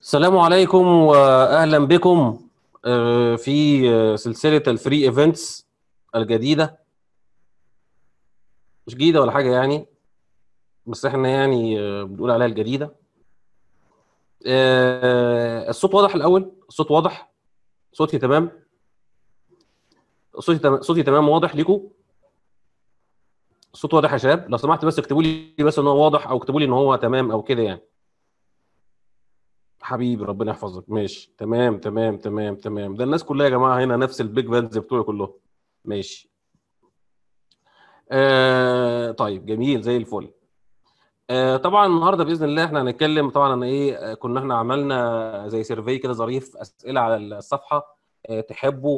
السلام عليكم واهلا بكم آه، في آه، سلسله الفري ايفنتس الجديده مش جديده ولا حاجه يعني بس احنا يعني آه، بنقول عليها الجديده آه، الصوت واضح الاول الصوت واضح صوتي تمام صوتي تمام صوتي تمام واضح ليكم الصوت واضح يا شباب لو سمحت بس اكتبوا لي بس ان هو واضح او اكتبوا لي ان هو تمام او كده يعني حبيبي ربنا يحفظك ماشي تمام تمام تمام تمام ده الناس كلها يا جماعه هنا نفس البيج فانز بتوعي كلهم ماشي آه طيب جميل زي الفل آه طبعا النهارده باذن الله احنا هنتكلم طبعا انا ايه آه، كنا احنا عملنا زي سيرفي كده ظريف اسئله على الصفحه آه تحبوا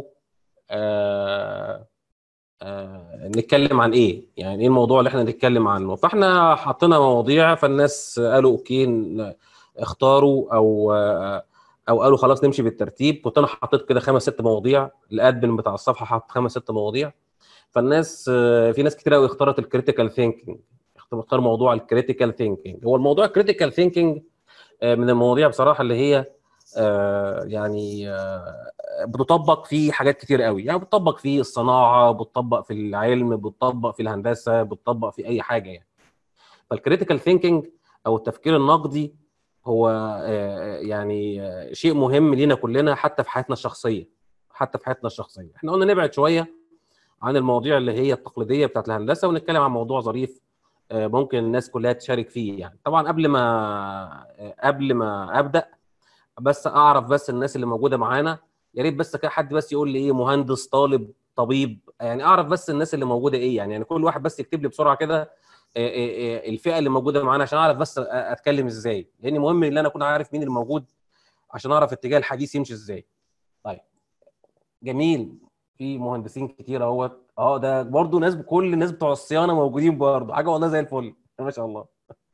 آه آه نتكلم عن ايه يعني ايه الموضوع اللي احنا نتكلم عنه فاحنا حطينا مواضيع فالناس قالوا اوكي ن- اختاروا او آه، او قالوا خلاص نمشي بالترتيب كنت انا حطيت كده خمس ست مواضيع الادمن بتاع الصفحه حط خمس ست مواضيع فالناس آه، في ناس كتير قوي اختارت الكريتيكال ثينكينج اختار موضوع الكريتيكال ثينكينج هو الموضوع الكريتيكال ثينكينج من المواضيع بصراحه اللي هي آه، يعني آه، بتطبق في حاجات كتير قوي يعني بتطبق في الصناعه بتطبق في العلم بتطبق في الهندسه بتطبق في اي حاجه يعني فالكريتيكال ثينكينج او التفكير النقدي هو آه، يعني آه، شيء مهم لينا كلنا حتى في حياتنا الشخصيه حتى في حياتنا الشخصيه احنا قلنا نبعد شويه عن المواضيع اللي هي التقليديه بتاعت الهندسه ونتكلم عن موضوع ظريف آه، ممكن الناس كلها تشارك فيه يعني طبعا قبل ما آه، قبل ما ابدا بس اعرف بس الناس اللي موجوده معانا يا ريت بس كده حد بس يقول لي ايه مهندس طالب طبيب يعني اعرف بس الناس اللي موجوده ايه يعني يعني كل واحد بس يكتب لي بسرعه كده آه، آه، آه، الفئه اللي موجوده معانا عشان اعرف بس أ- اتكلم ازاي لان مهم ان انا اكون عارف مين اللي موجود عشان اعرف اتجاه الحديث يمشي ازاي طيب جميل في مهندسين كتير اهوت اه ده برضو ناس كل الناس بتوع الصيانه موجودين برضو حاجه والله زي الفل ما شاء الله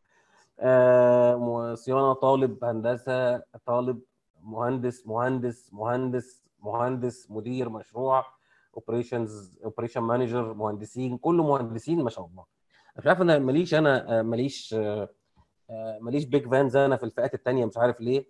آه م- صيانه طالب هندسه طالب مهندس مهندس مهندس مهندس مدير مشروع اوبريشنز اوبريشن مانجر مهندسين كله مهندسين ما شاء الله مش عارف انا ماليش انا آه، ماليش آه، آه، ماليش بيج فانز انا في الفئات التانيه مش عارف ليه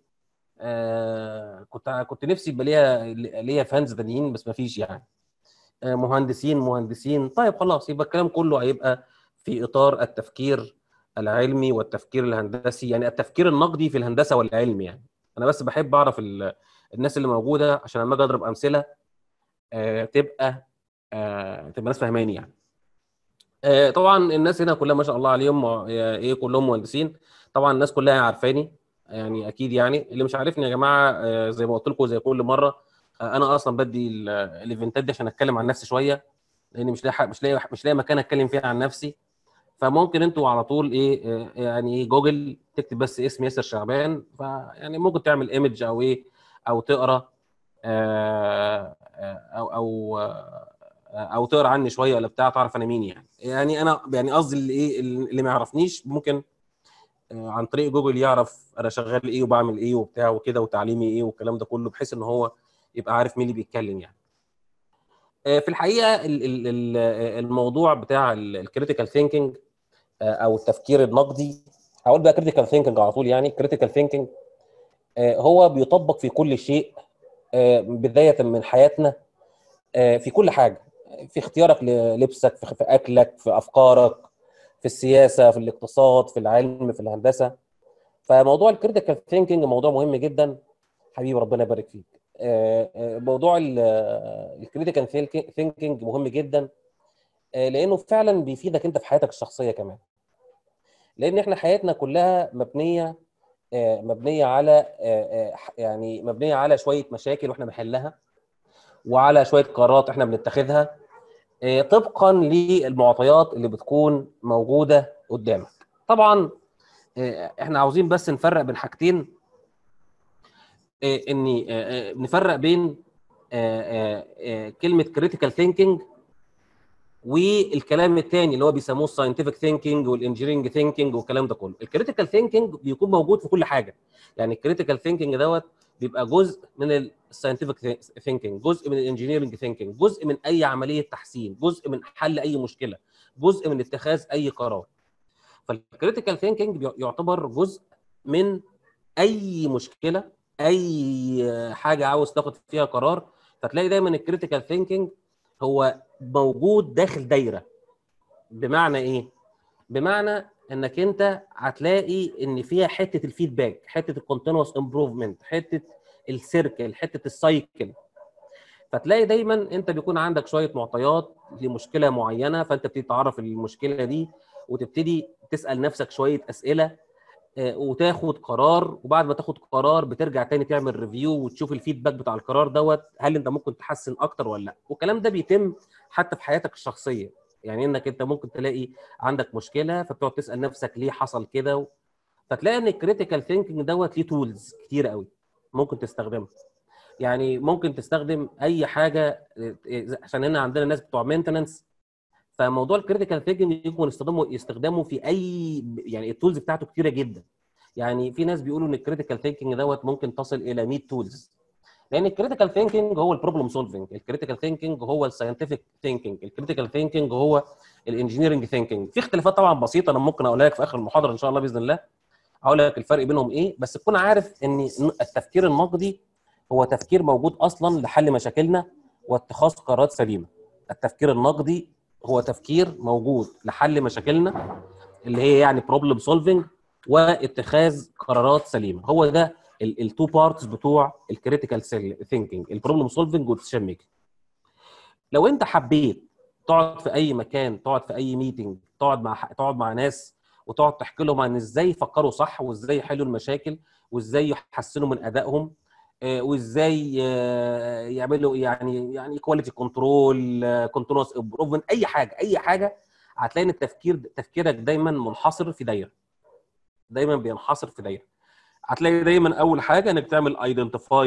آه، كنت كنت نفسي يبقى ليا ليا فانز تانيين بس ما فيش يعني آه، مهندسين مهندسين طيب خلاص يبقى الكلام كله هيبقى في اطار التفكير العلمي والتفكير الهندسي يعني التفكير النقدي في الهندسه والعلم يعني انا بس بحب اعرف ال- الناس اللي موجوده عشان لما اجي اضرب امثله آه، تبقى آه، تبقى ناس فاهماني يعني آه، طبعا الناس هنا كلها ما شاء الله عليهم آه، ايه كلهم مهندسين طبعا الناس كلها عارفاني يعني اكيد يعني اللي مش عارفني يا جماعه آه، زي ما قلت لكم زي كل مره آه، انا اصلا بدي ال- الايفنتات دي عشان اتكلم عن نفسي شويه لان مش لاقي مش لاقي مش لاقي مكان اتكلم فيه عن نفسي فممكن انتوا على طول ايه آه، يعني ايه جوجل تكتب بس اسم ياسر شعبان فيعني ممكن تعمل ايمج او ايه او تقرا آه، آه، او او آه، او تقرا عني شويه ولا بتاع تعرف انا مين يعني يعني انا يعني قصدي اللي ايه اللي ما يعرفنيش ممكن آه، عن طريق جوجل يعرف انا شغال ايه وبعمل ايه وبتاع وكده وتعليمي ايه والكلام ده كله بحيث ان هو يبقى عارف مين اللي بيتكلم يعني آه، في الحقيقه ال- ال- ال- الموضوع بتاع الكريتيكال ثينكينج او التفكير النقدي هقول بقى كريتيكال ثينكينج على طول يعني كريتيكال ثينكينج هو بيطبق في كل شيء آه، بدايه من حياتنا آه، في كل حاجه في اختيارك للبسك في في اكلك في افكارك في السياسه في الاقتصاد في العلم في الهندسه فموضوع الكريتيكال ثينكينج موضوع مهم جدا حبيبي ربنا يبارك فيك آه، آه، موضوع الكريتيكال ثينكينج مهم جدا آه، لانه فعلا بيفيدك انت في حياتك الشخصيه كمان لان احنا حياتنا كلها مبنيه آه، مبنيه على آه، آه، يعني مبنيه على شويه مشاكل واحنا بنحلها وعلى شويه قرارات احنا بنتخذها آه، طبقا للمعطيات اللي بتكون موجوده قدامك طبعا آه، احنا عاوزين بس نفرق بين حاجتين آه، ان آه، آه، نفرق بين آه، آه، آه، كلمه كريتيكال ثينكينج والكلام الثاني اللي هو بيسموه الساينتفك ثينكينج والانجينيرنج ثينكينج والكلام ده كله الكريتيكال ثينكينج بيكون موجود في كل حاجه يعني الكريتيكال ثينكينج دوت بيبقى جزء من الساينتفك ثينكينج جزء من الانجينيرنج ثينكينج جزء من اي عمليه تحسين جزء من حل اي مشكله جزء من اتخاذ اي قرار فالكريتيكال ثينكينج يعتبر جزء من اي مشكله اي حاجه عاوز تاخد فيها قرار فتلاقي دايما الكريتيكال ثينكينج هو موجود داخل دايره بمعنى ايه بمعنى انك انت هتلاقي ان فيها حته الفيدباك حته الكونتينوس امبروفمنت حته السيركل حته السايكل فتلاقي دايما انت بيكون عندك شويه معطيات لمشكله معينه فانت بتبتدي تعرف المشكله دي وتبتدي تسال نفسك شويه اسئله آه، وتاخد قرار وبعد ما تاخد قرار بترجع تاني تعمل ريفيو وتشوف الفيدباك بتاع القرار دوت هل انت ممكن تحسن اكتر ولا لا والكلام ده بيتم حتى في حياتك الشخصيه يعني انك انت ممكن تلاقي عندك مشكله فبتقعد تسال نفسك ليه حصل كده فتلاقي ان الكريتيكال ثينكينج دوت ليه تولز كتير قوي ممكن تستخدمها يعني ممكن تستخدم اي حاجه عشان هنا عندنا ناس بتوع مينتننس فموضوع الكريتيكال ثينكينج يكون استخدامه استخدامه في اي يعني التولز بتاعته كتيره جدا يعني في ناس بيقولوا ان الكريتيكال ثينكينج دوت ممكن تصل الى 100 تولز لان الكريتيكال ثينكينج هو البروبلم سولفنج الكريتيكال ثينكينج هو الساينتفك ثينكينج الكريتيكال ثينكينج هو الانجينيرنج ثينكينج في اختلافات طبعا بسيطه انا ممكن اقولها لك في اخر المحاضره ان شاء الله باذن الله اقول لك الفرق بينهم ايه بس تكون عارف ان التفكير النقدي هو تفكير موجود اصلا لحل مشاكلنا واتخاذ قرارات سليمه التفكير النقدي هو تفكير موجود لحل مشاكلنا اللي هي يعني بروبلم سولفنج واتخاذ قرارات سليمه هو ده التو بارتس بتوع الكريتيكال ثينكينج البروبلم سولفنج والديسيشن ميكنج لو انت حبيت تقعد في اي مكان تقعد في اي ميتنج تقعد مع تقعد مع ناس وتقعد تحكي لهم عن ازاي يفكروا صح وازاي يحلوا المشاكل وازاي يحسنوا من ادائهم آه، وازاي آه، يعملوا يعني يعني كواليتي كنترول كونتينوس امبروفمنت اي حاجه اي حاجه هتلاقي ان التفكير تفكيرك دايما منحصر في دايره دايما بينحصر في دايره هتلاقي دايما اول حاجه انك تعمل ايدنتيفاي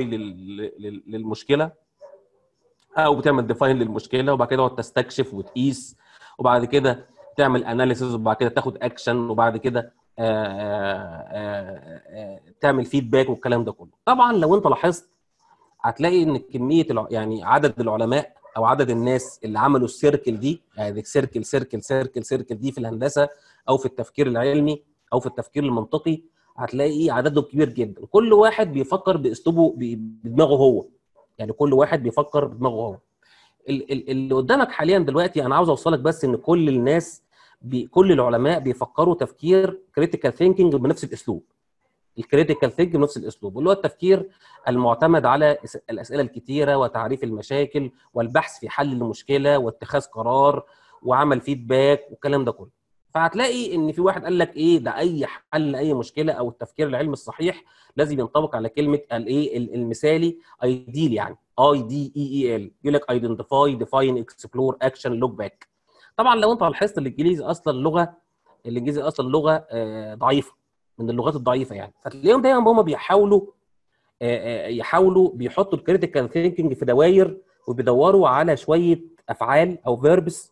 للمشكله او بتعمل ديفاين للمشكله وبعد كده تستكشف وتقيس وبعد كده تعمل اناليسيز وبعد كده تاخد اكشن وبعد كده آآ آآ آآ تعمل فيدباك والكلام ده كله طبعا لو انت لاحظت هتلاقي ان كميه يعني عدد العلماء او عدد الناس اللي عملوا السيركل دي يعني سيركل سيركل سيركل سيركل دي في الهندسه او في التفكير العلمي او في التفكير المنطقي هتلاقي عددهم كبير جدا كل واحد بيفكر باسلوبه بدماغه هو يعني كل واحد بيفكر بدماغه هو اللي قدامك حاليا دلوقتي انا عاوز اوصلك بس ان كل الناس بي كل العلماء بيفكروا تفكير كريتيكال ثينكينج بنفس الاسلوب الكريتيكال ثينكينج بنفس الاسلوب واللي هو التفكير المعتمد على الاسئله الكثيره وتعريف المشاكل والبحث في حل المشكله واتخاذ قرار وعمل فيدباك والكلام ده كله فهتلاقي ان في واحد قال لك ايه ده اي حل لاي مشكله او التفكير العلمي الصحيح لازم ينطبق على كلمه الايه المثالي ايديل يعني اي دي اي اي ال يقول لك ايدنتيفاي ديفاين اكسبلور اكشن لوك باك طبعا لو انت لاحظت الانجليزي اصلا لغه الانجليزي اصلا لغه آه، ضعيفه من اللغات الضعيفه يعني فتلاقيهم دايما هم بيحاولوا آه، آه، يحاولوا بيحطوا الكريتيكال ثينكينج في دواير وبيدوروا على شويه افعال او فيربس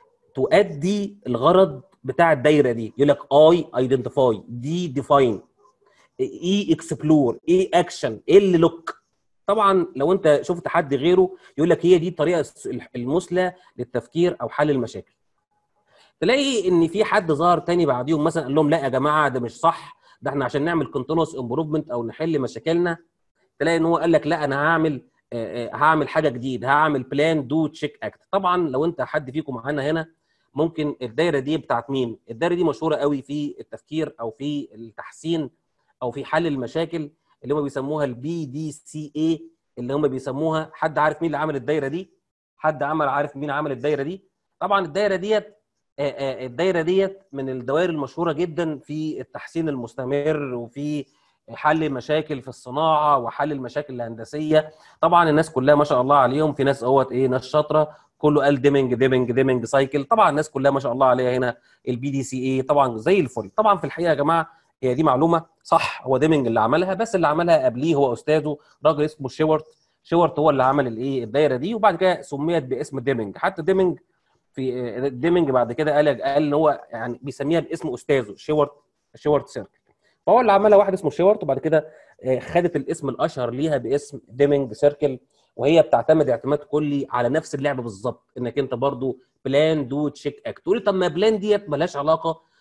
تؤدي الغرض بتاع الدايره دي يقول لك اي ايدنتيفاي دي ديفاين اي اكسبلور اي اكشن ايه اللي لوك طبعا لو انت شفت حد غيره يقول لك هي دي الطريقه المثلى للتفكير او حل المشاكل تلاقي ان في حد ظهر تاني بعديهم مثلا قال لهم لا يا جماعه ده مش صح ده احنا عشان نعمل كونتينوس امبروفمنت او نحل مشاكلنا تلاقي ان هو قال لك لا انا هعمل هعمل حاجه جديد هعمل بلان دو تشيك اكت طبعا لو انت حد فيكم معانا هنا ممكن الدايره دي بتاعت مين الدايره دي مشهوره قوي في التفكير او في التحسين او في حل المشاكل اللي هم بيسموها البي دي سي اي اللي هم بيسموها حد عارف مين اللي عمل الدايره دي حد عمل عارف مين عمل الدايره دي طبعا الدايره ديت الدايره ديت من الدوائر المشهوره جدا في التحسين المستمر وفي حل مشاكل في الصناعه وحل المشاكل الهندسيه طبعا الناس كلها ما شاء الله عليهم في ناس اهوت ايه ناس شاطره كله قال ديمنج ديمنج ديمنج سايكل طبعا الناس كلها ما شاء الله عليها هنا البي دي سي اي طبعا زي الفل طبعا في الحقيقه يا جماعه هي دي معلومه صح هو ديمنج اللي عملها بس اللي عملها قبليه هو استاذه راجل اسمه شيورت شيورت هو اللي عمل الايه الدايره دي وبعد كده سميت باسم ديمنج حتى ديمنج في ديمنج بعد كده قال قال ان هو يعني بيسميها باسم استاذه شيورت شيورت سيركل فهو اللي عملها واحد اسمه شيورت وبعد كده خدت الاسم الاشهر ليها باسم ديمنج سيركل وهي بتعتمد اعتماد كلي على نفس اللعبه بالظبط انك انت برضو بلان دو تشيك اكت تقولي طب ما بلان ديت مالهاش علاقه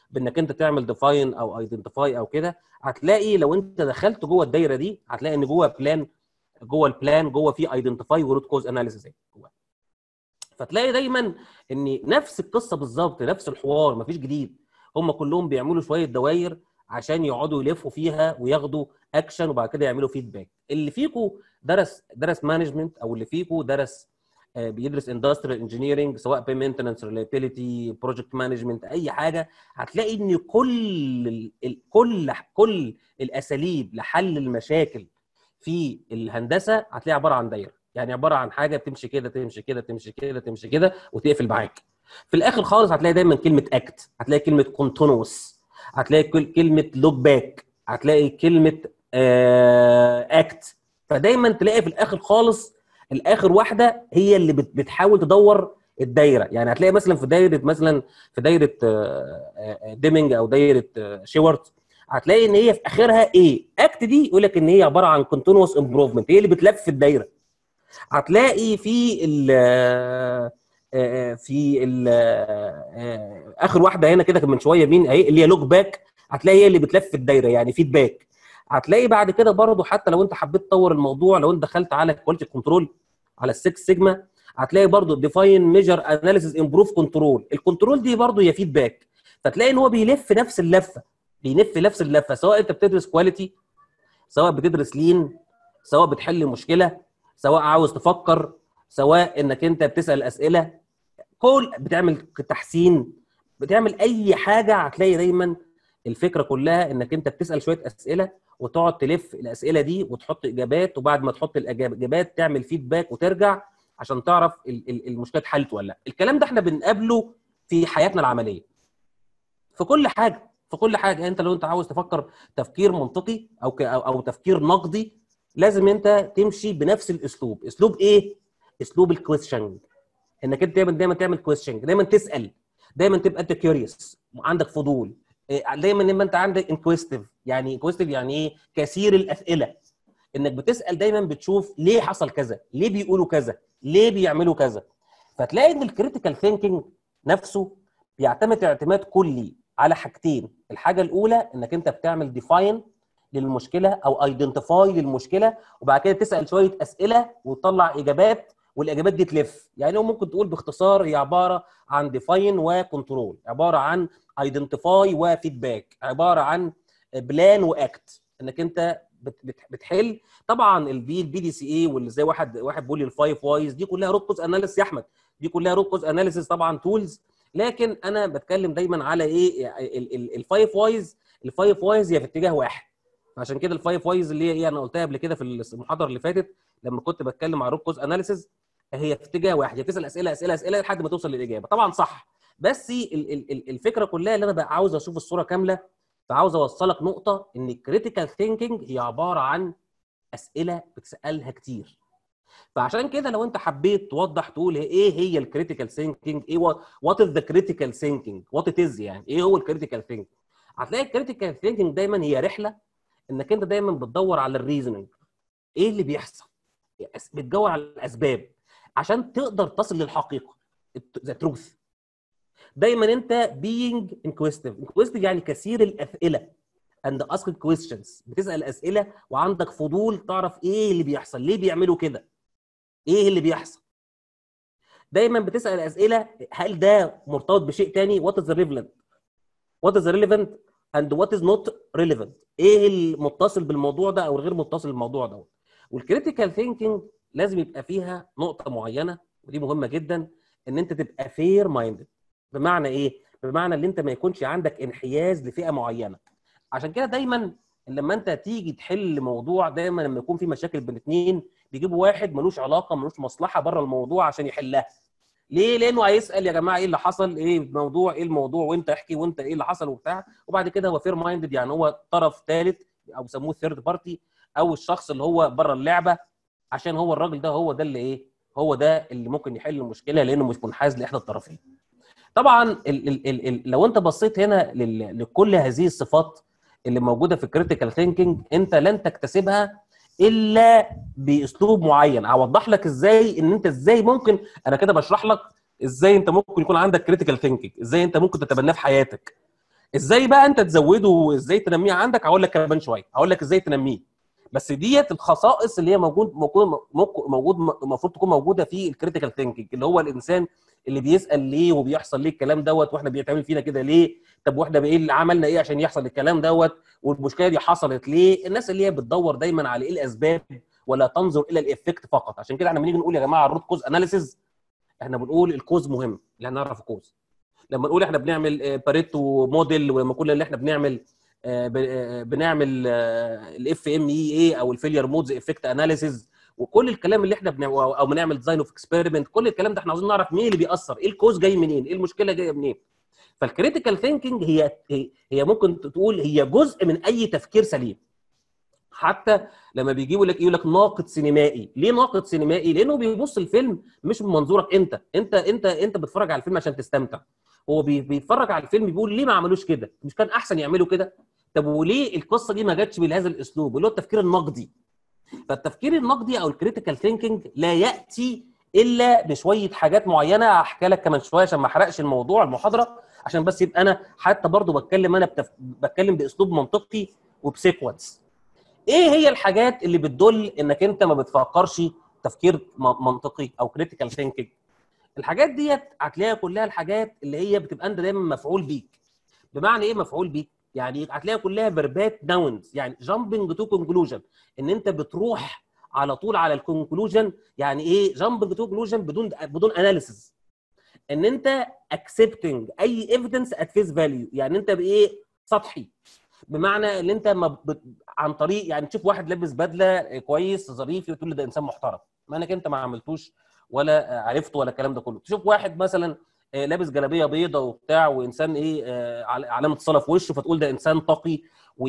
بانك انت تعمل ديفاين او ايدنتيفاي او كده هتلاقي لو انت دخلت جوه الدايره دي هتلاقي ان جوه بلان جوه البلان جوه في ايدنتيفاي وروت كوز اناليسيس جوه فتلاقي دايما ان نفس القصه بالظبط نفس الحوار مفيش جديد هم كلهم بيعملوا شويه دواير عشان يقعدوا يلفوا فيها وياخدوا اكشن وبعد كده يعملوا فيدباك اللي فيكم درس درس مانجمنت او اللي فيكم درس آه، بيدرس اندستريال انجينيرنج سواء بمينتنس ريلابيلتي بروجكت مانجمنت اي حاجه هتلاقي ان كل ال كل كل الاساليب لحل المشاكل في الهندسه هتلاقيها عباره عن دايره يعني عباره عن حاجه بتمشي كده تمشي كده تمشي كده تمشي كده وتقفل معاك في الاخر خالص هتلاقي دايما كلمه اكت هتلاقي كلمه كونتينوس هتلاقي كلمه لوك باك هتلاقي كلمه اكت فدايما تلاقي في الاخر خالص الاخر واحده هي اللي بتحاول تدور الدايره يعني هتلاقي مثلا في دايره مثلا في دايره ديمنج او دايره شيورت هتلاقي ان هي في اخرها ايه اكت دي يقول لك ان هي عباره عن كونتينوس امبروفمنت هي اللي بتلف في الدايره هتلاقي في ال في ال اخر واحده هنا كده من شويه مين اهي اللي هي لوك باك هتلاقي هي اللي بتلف في الدايره يعني فيدباك هتلاقي بعد كده برضه حتى لو انت حبيت تطور الموضوع لو انت دخلت على كواليتي كنترول على السكس سيجما هتلاقي برضه ديفاين ميجر اناليسيس امبروف كنترول الكنترول دي برضه هي فيدباك فتلاقي ان هو بيلف نفس اللفه بيلف نفس اللفه سواء انت بتدرس كواليتي سواء بتدرس لين سواء بتحل مشكله سواء عاوز تفكر سواء انك انت بتسال اسئله كل بتعمل تحسين بتعمل اي حاجه هتلاقي دايما الفكره كلها انك انت بتسال شويه اسئله وتقعد تلف الاسئله دي وتحط اجابات وبعد ما تحط الاجابات تعمل فيدباك وترجع عشان تعرف المشكله اتحلت ولا لا الكلام ده احنا بنقابله في حياتنا العمليه في كل حاجه في كل حاجه انت لو انت عاوز تفكر تفكير منطقي او ك او, أو تفكير نقدي لازم انت تمشي بنفس الاسلوب اسلوب ايه اسلوب الكويستشنج انك انت دايما دايما تعمل كويستشنج دايما تسال دايما تبقى انت كيوريوس عندك فضول دايما لما انت عندك انكويستيف يعني انكويستيف يعني ايه كثير الاسئله انك بتسال دايما بتشوف ليه حصل كذا ليه بيقولوا كذا ليه بيعملوا كذا فتلاقي ان الكريتيكال ثينكينج نفسه بيعتمد اعتماد كلي على حاجتين الحاجه الاولى انك انت بتعمل ديفاين للمشكله او ايدنتيفاي للمشكله وبعد كده تسال شويه اسئله وتطلع اجابات والاجابات دي تلف يعني لو ممكن تقول باختصار هي عباره عن ديفاين وكنترول عباره عن ايدنتيفاي وفيدباك عباره عن بلان واكت انك انت بتحل طبعا البي البي دي سي اي واللي زي واحد واحد بيقول لي الفايف وايز دي كلها روت كوز اناليسيس يا احمد دي كلها روت كوز اناليسيس طبعا تولز لكن انا بتكلم دايما على ايه الفايف وايز الفايف وايز هي في اتجاه واحد عشان كده الفايف وايز اللي هي ايه انا قلتها قبل كده في المحاضره اللي فاتت لما كنت بتكلم على روت كوز اناليسيس هي في اتجاه واحد هي بتسال اسئله اسئله اسئله لحد ما توصل للاجابه طبعا صح بس الفكره كلها اللي انا بقى عاوز اشوف الصوره كامله فعاوز اوصلك نقطه ان الكريتيكال ثينكينج هي عباره عن اسئله بتسالها كتير فعشان كده لو انت حبيت توضح تقول ايه هي الكريتيكال ثينكينج ايه وات از ذا كريتيكال ثينكينج وات ات از يعني ايه هو الكريتيكال ثينكينج هتلاقي الكريتيكال ثينكينج دايما هي رحله انك انت دايما بتدور على الريزننج ايه اللي بيحصل بتدور على الاسباب عشان تقدر تصل للحقيقه ذا تروث دايما انت being inquisitive inquisitive يعني كثير الاسئله and asking questions بتسال اسئله وعندك فضول تعرف ايه اللي بيحصل ليه بيعملوا كده ايه اللي بيحصل دايما بتسال اسئله هل ده مرتبط بشيء تاني what is relevant what is relevant and what is not relevant ايه المتصل بالموضوع ده او الغير متصل بالموضوع ده والكريتيكال ثينكينج لازم يبقى فيها نقطه معينه ودي مهمه جدا ان انت تبقى فير مايندد بمعنى ايه بمعنى ان انت ما يكونش عندك انحياز لفئه معينه عشان كده دايما لما انت تيجي تحل موضوع دايما لما يكون في مشاكل بين اثنين بيجيبوا واحد ملوش علاقه ملوش مصلحه بره الموضوع عشان يحلها ليه لانه هيسال يا جماعه ايه اللي حصل ايه الموضوع ايه الموضوع وانت احكي وانت ايه اللي حصل وبتاع وبعد كده هو فير مايندد يعني هو طرف ثالث او بيسموه ثيرد بارتي او الشخص اللي هو بره اللعبه عشان هو الراجل ده هو ده اللي ايه هو ده اللي ممكن يحل المشكله لانه مش منحاز لاحدى الطرفين طبعا ال ال ال ال لو انت بصيت هنا لكل هذه الصفات اللي موجوده في الكريتيكال ثينكينج انت لن تكتسبها الا باسلوب معين اوضح لك ازاي ان انت ازاي ممكن انا كده بشرح لك ازاي انت ممكن يكون عندك كريتيكال ثينكينج ازاي انت ممكن تتبناه في حياتك ازاي بقى انت تزوده وازاي تنميه عندك هقول لك كمان شويه هقول لك ازاي تنميه بس ديت الخصائص اللي هي موجود موجود موجود المفروض تكون موجوده في الكريتيكال ثينكينج اللي هو الانسان اللي بيسال ليه وبيحصل ليه الكلام دوت واحنا بيتعمل فينا كده ليه طب واحنا ايه اللي عملنا ايه عشان يحصل الكلام دوت والمشكله دي حصلت ليه الناس اللي هي بتدور دايما على ايه الاسباب ولا تنظر الى الافكت فقط عشان كده احنا بنيجي نقول يا جماعه الروت كوز اناليسيز احنا بنقول الكوز مهم اللي هنعرف الكوز لما نقول احنا بنعمل باريتو موديل ولما نقول ان احنا بنعمل بنعمل الاف ام اي اي او الفيلير مودز افكت اناليسيز وكل الكلام اللي احنا بنعمل او بنعمل ديزاين اوف اكسبيرمنت كل الكلام ده احنا عاوزين نعرف مين اللي بيأثر ايه الكوز جاي منين ايه المشكله جايه منين فالكريتيكال ثينكينج هي هي ممكن تقول هي جزء من اي تفكير سليم حتى لما بيجيبوا لك يقول لك ناقد سينمائي ليه ناقد سينمائي لانه بيبص الفيلم مش من منظورك انت انت انت انت بتتفرج على الفيلم عشان تستمتع هو بيتفرج على الفيلم بيقول ليه ما عملوش كده مش كان احسن يعملوا كده طب وليه القصه دي ما جاتش بهذا الاسلوب اللي هو التفكير النقدي فالتفكير النقدي او الكريتيكال ثينكينج لا ياتي الا بشويه حاجات معينه هحكي لك كمان شويه عشان ما احرقش الموضوع المحاضره عشان بس يبقى انا حتى برضو بتكلم انا بتف... بتكلم باسلوب منطقي وبسيكونس ايه هي الحاجات اللي بتدل انك انت ما بتفكرش تفكير منطقي او كريتيكال ثينكينج الحاجات ديت هتلاقيها كلها الحاجات اللي هي بتبقى انت دايما مفعول بيك بمعنى ايه مفعول بيك يعني هتلاقيها كلها فيربات ناونز يعني جامبنج تو كونكلوجن ان انت بتروح على طول على الكونكلوجن يعني ايه جامبنج تو كونكلوجن بدون بدون اناليسيز ان انت اكسبتنج اي ايفيدنس ات فيس فاليو يعني انت بايه سطحي بمعنى ان انت ما ب... عن طريق يعني تشوف واحد لابس بدله كويس ظريف تقول ده انسان محترم ما انك انت ما عملتوش ولا عرفته ولا الكلام ده كله تشوف واحد مثلا لابس جلابيه بيضه وبتاع وانسان ايه علامه صلاه في وشه فتقول ده انسان تقي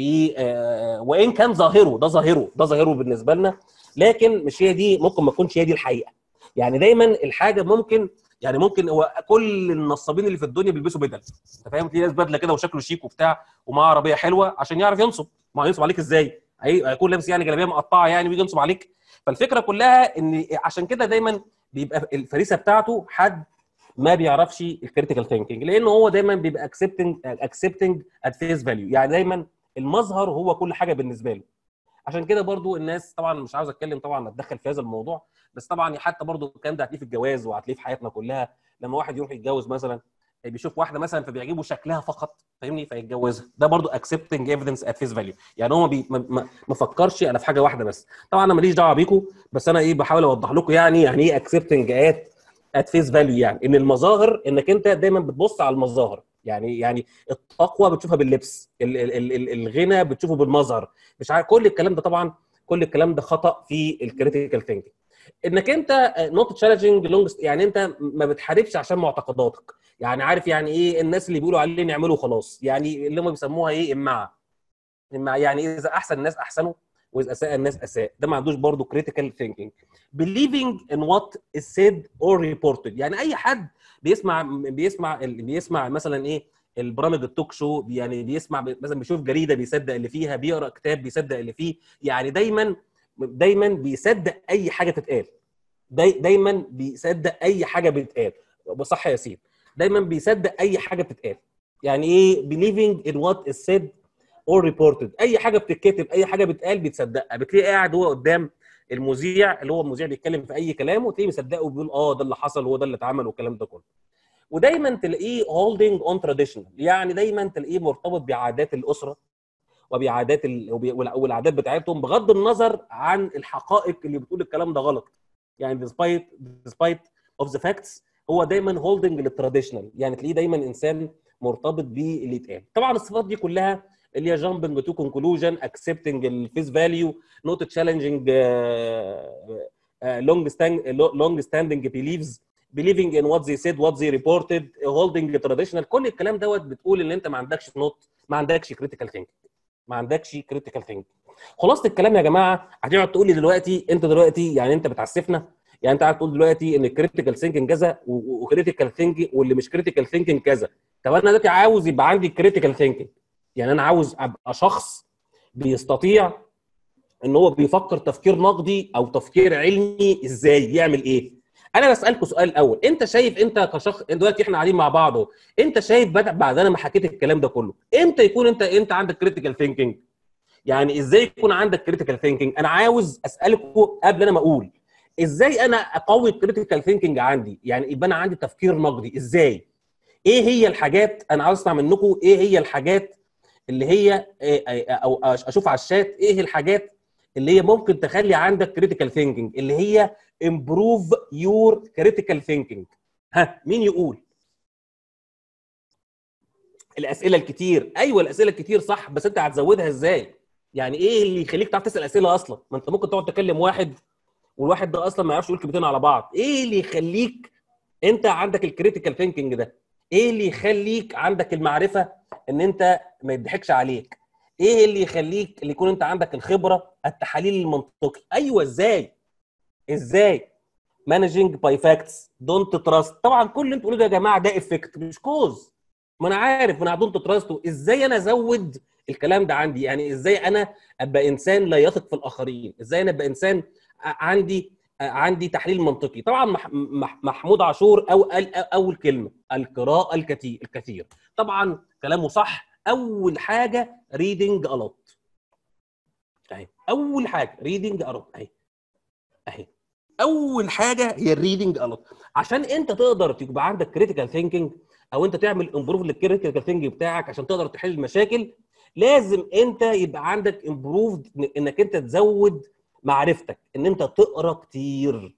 وان كان ظاهره ده ظاهره ده ظاهره بالنسبه لنا لكن مش هي دي ممكن ما تكونش هي دي الحقيقه يعني دايما الحاجه ممكن يعني ممكن هو كل النصابين اللي في الدنيا بيلبسوا بدل انت فاهم في ناس بدله كده وشكله شيك وبتاع ومعاه عربيه حلوه عشان يعرف ينصب ما هينصب عليك ازاي هيكون لابس يعني جلابيه مقطعه يعني ويجي ينصب عليك فالفكره كلها ان عشان كده دايما بيبقى الفريسه بتاعته حد ما بيعرفش الكريتيكال ثينكينج لانه هو دايما بيبقى اكسبتنج اكسبتنج ات فيس فاليو يعني دايما المظهر هو كل حاجه بالنسبه له عشان كده برضو الناس طبعا مش عاوز اتكلم طبعا اتدخل في هذا الموضوع بس طبعا حتى برضو الكلام ده هتلاقيه في الجواز وهتلاقيه في حياتنا كلها لما واحد يروح يتجوز مثلا بيشوف واحده مثلا فبيعجبه شكلها فقط فاهمني فيتجوزها ده برضو اكسبتنج ايفيدنس ات فيس فاليو يعني هو بي ما, ما فكرش انا في حاجه واحده بس طبعا انا ماليش دعوه بيكم بس انا ايه بحاول اوضح لكم يعني يعني ايه اكسبتنج ات ات فيس فاليو يعني ان المظاهر انك انت دايما بتبص على المظاهر يعني يعني التقوى بتشوفها باللبس ال ال ال الغنى بتشوفه بالمظهر مش عارف كل الكلام ده طبعا كل الكلام ده خطا في الكريتيكال ثينكينج انك انت نوت تشالنجينج لونج يعني انت ما بتحاربش عشان معتقداتك يعني عارف يعني ايه الناس اللي بيقولوا عليه نعمله خلاص يعني اللي هم بيسموها ايه امعه امعه يعني اذا احسن الناس احسنوا واذا اساء الناس اساء ده ما عندوش برضه كريتيكال ثينكينج believing in what is said or reported يعني اي حد بيسمع بيسمع بيسمع مثلا ايه البرامج التوك شو يعني بيسمع مثلا بيشوف جريده بيصدق اللي فيها بيقرا كتاب بيصدق اللي فيه يعني دايما دايما بيصدق اي حاجه تتقال داي دايما بيصدق اي حاجه بتتقال بصح يا ياسين دايما بيصدق اي حاجه بتتقال يعني ايه believing in what is said or reported اي حاجه بتتكتب اي حاجه بتتقال بتصدقها بتلاقيه قاعد هو قدام المذيع اللي هو المذيع بيتكلم في اي كلام وتلاقيه مصدقه وبيقول اه ده اللي حصل هو ده اللي اتعمل والكلام ده كله ودايما تلاقيه هولدنج اون تراديشنال يعني دايما تلاقيه مرتبط بعادات الاسره وبعادات ال... والعادات بتاعتهم بغض النظر عن الحقائق اللي بتقول الكلام ده غلط يعني despite despite of the facts هو دايما هولدنج للتراديشنال يعني تلاقيه دايما انسان مرتبط باللي اتقال طبعا الصفات دي كلها اللي هي جامبنج تو كونكلوجن اكسبتنج الفيس فاليو نوت تشالنجينج لونج لونج ستاندنج بيليفز believing in what they said what they reported holding traditional كل الكلام دوت بتقول ان انت ما عندكش نوت ما عندكش كريتيكال ثينك ما عندكش كريتيكال ثينك خلاصه الكلام يا جماعه هتقعد تقول لي دلوقتي انت دلوقتي يعني انت بتعسفنا يعني انت قاعد تقول دلوقتي ان الكريتيكال ثينكينج كذا وكريتيكال ثينكينج واللي مش كريتيكال ثينكينج كذا طب انا دلوقتي عاوز يبقى عندي كريتيكال ثينكينج يعني انا عاوز ابقى شخص بيستطيع ان هو بيفكر تفكير نقدي او تفكير علمي ازاي يعمل ايه انا بسالكوا سؤال الاول انت شايف انت كشخص دلوقتي احنا قاعدين مع بعض اهو انت شايف بعد بعد انا ما حكيت الكلام ده كله امتى يكون انت انت عندك كريتيكال ثينكينج يعني ازاي يكون عندك كريتيكال ثينكينج انا عاوز اسالكوا قبل انا ما اقول ازاي انا اقوي الكريتيكال ثينكينج عندي يعني يبقى انا عندي تفكير نقدي ازاي ايه هي الحاجات انا عاوز اسمع منكم ايه هي الحاجات اللي هي او اشوف على الشات ايه الحاجات اللي هي ممكن تخلي عندك كريتيكال ثينكينج اللي هي امبروف يور كريتيكال ثينكينج ها مين يقول الاسئله الكتير ايوه الاسئله الكتير صح بس انت هتزودها ازاي يعني ايه اللي يخليك تعرف تسال اسئله اصلا ما انت ممكن تقعد تكلم واحد والواحد ده اصلا ما يعرفش يقول كلمتين على بعض ايه اللي يخليك انت عندك الكريتيكال ثينكينج ده ايه اللي يخليك عندك المعرفه ان انت ما يضحكش عليك ايه اللي يخليك اللي يكون انت عندك الخبره التحاليل المنطقي ايوه ازاي ازاي مانجنج باي فاكتس دونت تراست طبعا كل اللي انتوا بتقولوه ده يا جماعه ده افكت مش كوز ما انا عارف ما انا دونت تراست ازاي انا ازود الكلام ده عندي يعني ازاي انا ابقى انسان لا يثق في الاخرين ازاي انا ابقى انسان عندي عندي تحليل منطقي طبعا محمود عاشور او اول كلمه القراءه الكثير الكثير طبعا كلامه صح اول حاجه ريدنج الوت اهي اول حاجه ريدنج الوت اهي اهي اول حاجه هي الريدنج الوت عشان انت تقدر تبقى عندك كريتيكال ثينكينج او انت تعمل امبروف للكريتيكال ثينكينج بتاعك عشان تقدر تحل المشاكل لازم انت يبقى عندك امبروف انك انت تزود معرفتك ان انت تقرا كتير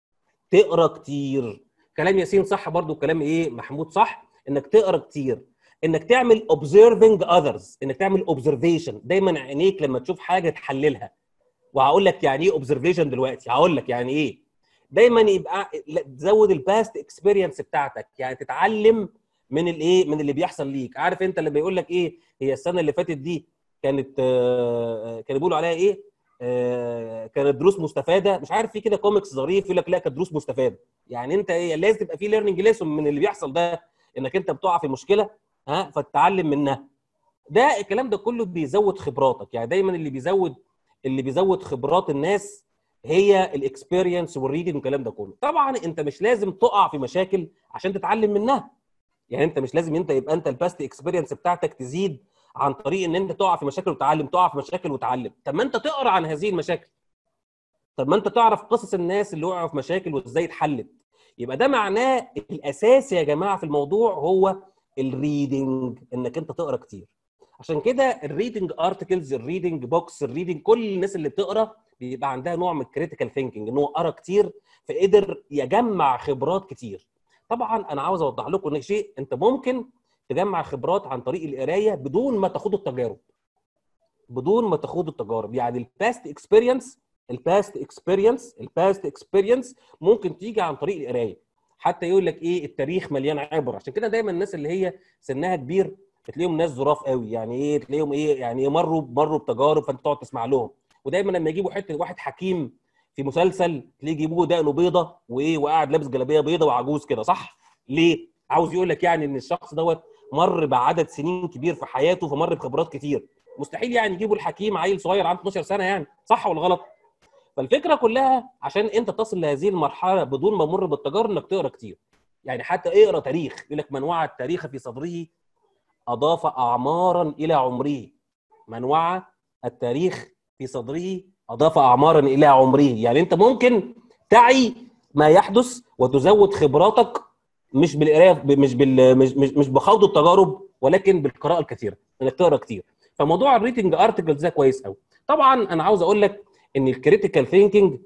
تقرا كتير كلام ياسين صح برضو كلام ايه محمود صح انك تقرا كتير انك تعمل observing others انك تعمل observation دايما عينيك لما تشوف حاجه تحللها وهقول لك يعني ايه observation دلوقتي هقول لك يعني ايه دايما يبقى تزود الباست اكسبيرينس بتاعتك يعني تتعلم من الايه من اللي بيحصل ليك عارف انت لما يقول لك ايه هي السنه اللي فاتت دي كانت آه كانوا بيقولوا عليها ايه آه كانت دروس مستفاده مش عارف في كده كوميكس ظريف يقول لك لا كانت دروس مستفاده يعني انت ايه لازم تبقى في ليرنينج ليسون من اللي بيحصل ده انك انت بتقع في مشكله ها فتتعلم منها ده الكلام ده كله بيزود خبراتك يعني دايما اللي بيزود اللي بيزود خبرات الناس هي الاكسبيرينس والريدنج والكلام ده كله طبعا انت مش لازم تقع في مشاكل عشان تتعلم منها يعني انت مش لازم انت يبقى انت الباست اكسبيرينس بتاعتك تزيد عن طريق ان انت تقع في مشاكل وتتعلم تقع في مشاكل وتتعلم طب ما انت تقرا عن هذه المشاكل طب ما انت تعرف قصص الناس اللي وقعوا في مشاكل وازاي اتحلت يبقى ده معناه الاساس يا جماعه في الموضوع هو الريدنج انك انت تقرا كتير عشان كده الريدنج ارتكلز الريدنج بوكس الريدنج كل الناس اللي بتقرا بيبقى عندها نوع من الكريتيكال ثينكينج ان هو قرا كتير فقدر يجمع خبرات كتير طبعا انا عاوز اوضح لكم ان شيء انت ممكن تجمع خبرات عن طريق القرايه بدون ما تاخد التجارب بدون ما تاخد التجارب يعني الباست اكسبيرينس الباست اكسبيرينس الباست اكسبيرينس ممكن تيجي عن طريق القرايه حتى يقول لك ايه التاريخ مليان عبر عشان كده دايما الناس اللي هي سنها كبير تلاقيهم ناس ظراف قوي يعني ايه تلاقيهم ايه يعني مروا مروا بتجارب فانت تقعد تسمع لهم ودايما لما يجيبوا حته واحد حكيم في مسلسل تلاقيه يجيبوه دقنه بيضه وايه وقاعد لابس جلابيه بيضه وعجوز كده صح ليه عاوز يقول لك يعني ان الشخص دوت مر بعدد سنين كبير في حياته فمر بخبرات كتير مستحيل يعني يجيبوا الحكيم عيل صغير عنده 12 سنه يعني صح ولا غلط فالفكره كلها عشان انت تصل لهذه المرحله بدون ما تمر بالتجارب انك تقرا كتير يعني حتى اقرا تاريخ يقول لك من وعى التاريخ في صدره اضاف اعمارا الى عمره من وعى التاريخ في صدره اضاف اعمارا الى عمره يعني انت ممكن تعي ما يحدث وتزود خبراتك مش بالقرايه مش بال مش مش, مش بخوض التجارب ولكن بالقراءه الكثيره انك تقرا كتير فموضوع الريتنج ارتكلز ده كويس قوي طبعا انا عاوز اقول لك ان الكريتيكال ثينكينج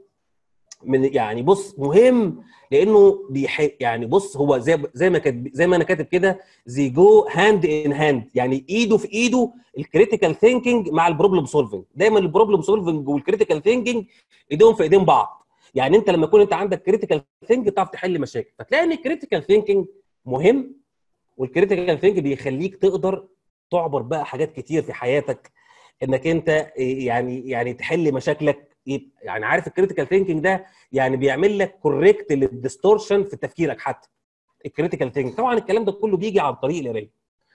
من يعني بص مهم لانه بيح يعني بص هو زي زي ما كاتب زي ما انا كاتب كده زي جو هاند ان هاند يعني ايده في ايده الكريتيكال ثينكينج مع البروبلم سولفنج دايما البروبلم سولفنج والكريتيكال ثينكينج ايديهم في ايدين بعض يعني انت لما يكون انت عندك كريتيكال ثينكينج تعرف تحل مشاكل فتلاقي ان الكريتيكال ثينكينج مهم والكريتيكال ثينكينج بيخليك تقدر تعبر بقى حاجات كتير في حياتك انك انت يعني يعني تحل مشاكلك يعني عارف الكريتيكال ثينكينج ده يعني بيعمل لك كوريكت للديستورشن في تفكيرك حتى الكريتيكال ثينكينج طبعا الكلام ده كله بيجي عن طريق القرايه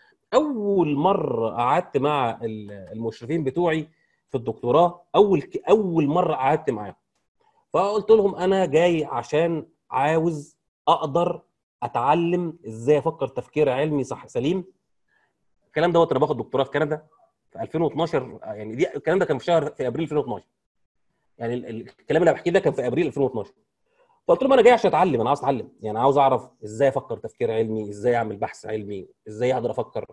اول مره قعدت مع المشرفين بتوعي في الدكتوراه اول اول مره قعدت معاهم فقلت لهم انا جاي عشان عاوز اقدر اتعلم ازاي افكر تفكير علمي صح سليم الكلام دوت انا باخد دكتوراه في كندا في 2012 يعني دي الكلام ده كان في شهر في ابريل 2012 يعني ال- ال- الكلام اللي أنا بحكيه ده كان في ابريل 2012 فقلت لهم انا جاي عشان اتعلم انا عاوز اتعلم يعني عاوز اعرف ازاي افكر تفكير علمي ازاي اعمل بحث علمي ازاي اقدر افكر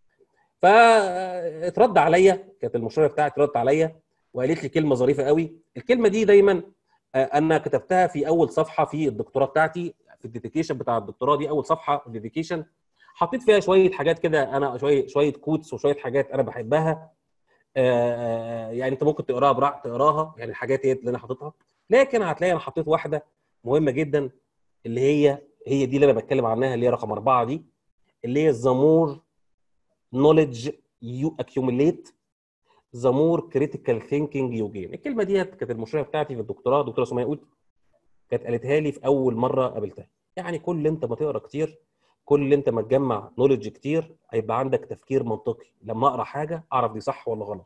فاترد عليا كانت المشرفه بتاعتي ردت عليا وقالت لي كلمه ظريفه قوي الكلمه دي دايما آه، انا كتبتها في اول صفحه في الدكتوراه بتاعتي في الديديكيشن بتاع الدكتوراه دي اول صفحه الديديكيشن حطيت فيها شويه حاجات كده انا شويه شويه كوتس وشويه حاجات انا بحبها آه، يعني انت ممكن تقراها براحتك تقراها يعني الحاجات ديت اللي انا حاططها لكن هتلاقي انا حطيت واحده مهمه جدا اللي هي هي دي اللي انا بتكلم عنها اللي هي رقم اربعه دي اللي هي the more knowledge you accumulate the more critical thinking you gain الكلمه ديت كانت المشرفه بتاعتي في الدكتوراه الدكتوره سمية قلت كانت قالتها لي في اول مره قابلتها يعني كل انت ما تقرا كتير كل انت ما تجمع نولج كتير هيبقى عندك تفكير منطقي لما اقرا حاجه اعرف دي صح ولا غلط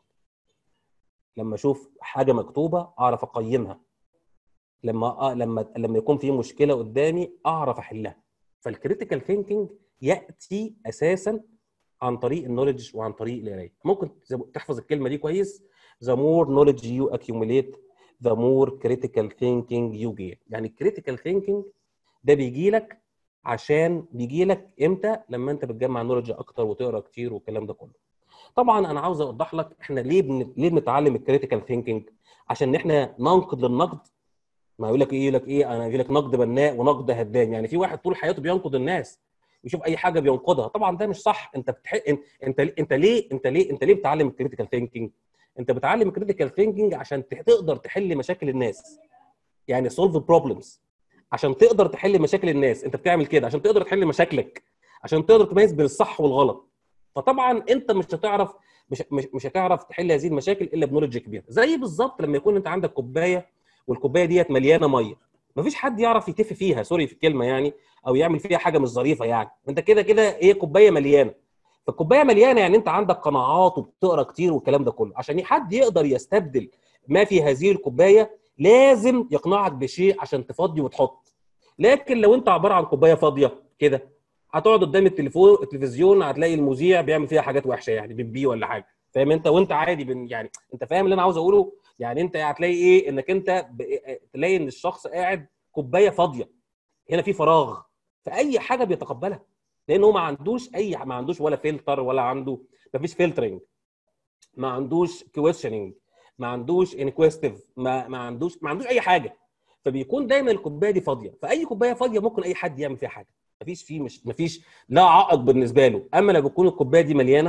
لما اشوف حاجه مكتوبه اعرف اقيمها لما أ... لما لما يكون في مشكله قدامي اعرف احلها فالكريتيكال ثينكينج ياتي اساسا عن طريق النولج وعن طريق القرايه ممكن تحفظ الكلمه دي كويس the more knowledge you accumulate the more critical thinking you gain يعني الكريتيكال ثينكينج ده بيجي لك عشان بيجي لك امتى لما انت بتجمع نولج اكتر وتقرا كتير والكلام ده كله طبعا انا عاوز اوضح لك احنا ليه بن... ليه بنتعلم الكريتيكال ثينكينج عشان احنا ننقد للنقد ما يقول لك ايه يقول لك ايه انا يجي لك نقد بناء ونقد هدام يعني في واحد طول حياته بينقد الناس يشوف اي حاجه بينقدها طبعا ده مش صح انت بتح... انت انت ليه انت ليه انت ليه بتعلم الكريتيكال ثينكينج انت بتعلم الكريتيكال ثينكينج عشان تقدر تحل مشاكل الناس يعني سولف بروبلمز عشان تقدر تحل مشاكل الناس انت بتعمل كده عشان تقدر تحل مشاكلك عشان تقدر تميز بين الصح والغلط فطبعا انت مش هتعرف مش مش, مش هتعرف تحل هذه المشاكل الا بنولج كبير زي بالظبط لما يكون انت عندك كوبايه والكوبايه ديت مليانه ميه مفيش حد يعرف يتف فيها سوري في الكلمه يعني او يعمل فيها حاجه مش ظريفه يعني انت كده كده هي كوبايه مليانه فالكوبايه مليانه يعني انت عندك قناعات وبتقرا كتير والكلام ده كله عشان حد يقدر يستبدل ما في هذه الكوبايه لازم يقنعك بشيء عشان تفضي وتحط لكن لو انت عباره عن كوبايه فاضيه كده هتقعد قدام التليفون التلفزيون هتلاقي المذيع بيعمل فيها حاجات وحشه يعني بيبي ولا حاجه فاهم انت وانت عادي بن يعني انت فاهم اللي انا عاوز اقوله يعني انت هتلاقي ايه انك انت ب... تلاقي ان الشخص قاعد كوبايه فاضيه هنا في فراغ فاي حاجه بيتقبلها لان هو ما عندوش اي ما عندوش ولا فلتر ولا عنده ما فيش فلترنج ما عندوش كويشننج ما عندوش انكويستيف ما ما عندوش ما عندوش اي حاجه فبيكون دايما الكوبايه دي فاضيه فاي كوبايه فاضيه ممكن اي حد يعمل فيها حاجه مفيش فيه مش مفيش لا عائق بالنسبه له اما لو بتكون الكوبايه دي مليانه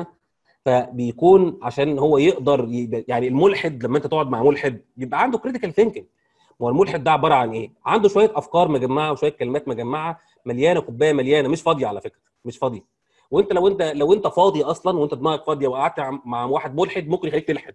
فبيكون عشان هو يقدر ي... يعني الملحد لما انت تقعد مع ملحد يبقى عنده كريتيكال ثينكينج ما هو الملحد ده عباره عن ايه؟ عنده شويه افكار مجمعه وشويه كلمات مجمعه مليانه كوبايه مليانه مش فاضيه على فكره مش فاضيه وانت لو انت لو انت فاضي اصلا وانت دماغك فاضيه وقعدت مع واحد ملحد ممكن يخليك تلحد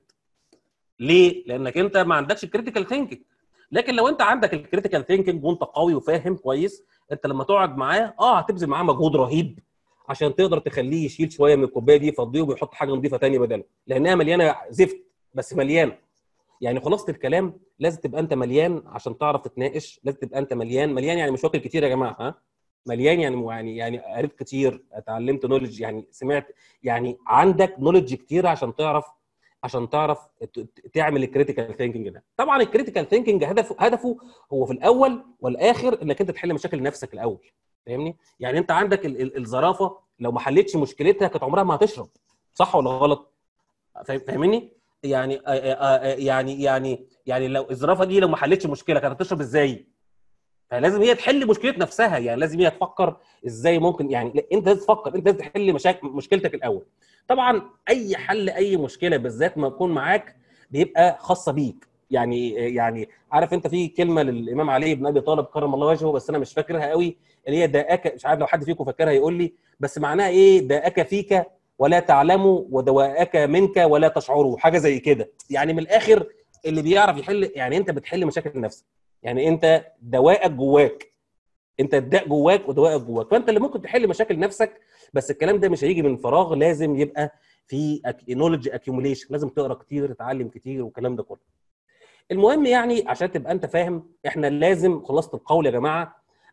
ليه؟ لانك انت ما عندكش الكريتيكال ثينكينج لكن لو انت عندك الكريتيكال ثينكينج وانت قوي وفاهم كويس انت لما تقعد معاه اه هتبذل معاه مجهود رهيب عشان تقدر تخليه يشيل شويه من الكوبايه دي يفضيه ويحط حاجه نظيفه ثانيه بدلها لانها مليانه زفت بس مليانه يعني خلاصه الكلام لازم تبقى انت مليان عشان تعرف تتناقش لازم تبقى انت مليان مليان يعني مش واكل كتير يا جماعه ها مليان يعني يعني يعني قريت كتير اتعلمت نولج يعني سمعت يعني عندك نولج كتير عشان تعرف عشان تعرف تعمل الكريتيكال ثينكينج ده طبعا الكريتيكال ثينكينج هدفه هدفه هو في الاول والاخر انك انت تحل مشاكل نفسك الاول فاهمني يعني انت عندك ال ال الزرافه لو ما حلتش مشكلتها كانت عمرها ما هتشرب صح ولا غلط فاهمني يعني يعني يعني يعني لو الزرافه دي لو ما حلتش مشكله كانت هتشرب ازاي فلازم هي تحل مشكله نفسها يعني لازم هي تفكر ازاي ممكن يعني انت لازم تفكر انت لازم تحل مشاكل مشكلتك الاول طبعا اي حل اي مشكله بالذات ما يكون معاك بيبقى خاصه بيك يعني يعني عارف انت في كلمه للامام علي بن ابي طالب كرم الله وجهه بس انا مش فاكرها قوي اللي هي داءك مش عارف لو حد فيكم فاكرها يقول لي بس معناها ايه داءك فيك ولا تعلمه ودواءك منك ولا تشعره حاجه زي كده يعني من الاخر اللي بيعرف يحل يعني انت بتحل مشاكل نفسك يعني انت دواءك جواك انت الداء جواك ودواءك جواك فانت اللي ممكن تحل مشاكل نفسك بس الكلام ده مش هيجي من فراغ لازم يبقى في نولج اكيوميليشن لازم تقرا كتير تتعلم كتير والكلام ده كله المهم يعني عشان تبقى انت فاهم احنا لازم خلاصه القول يا جماعه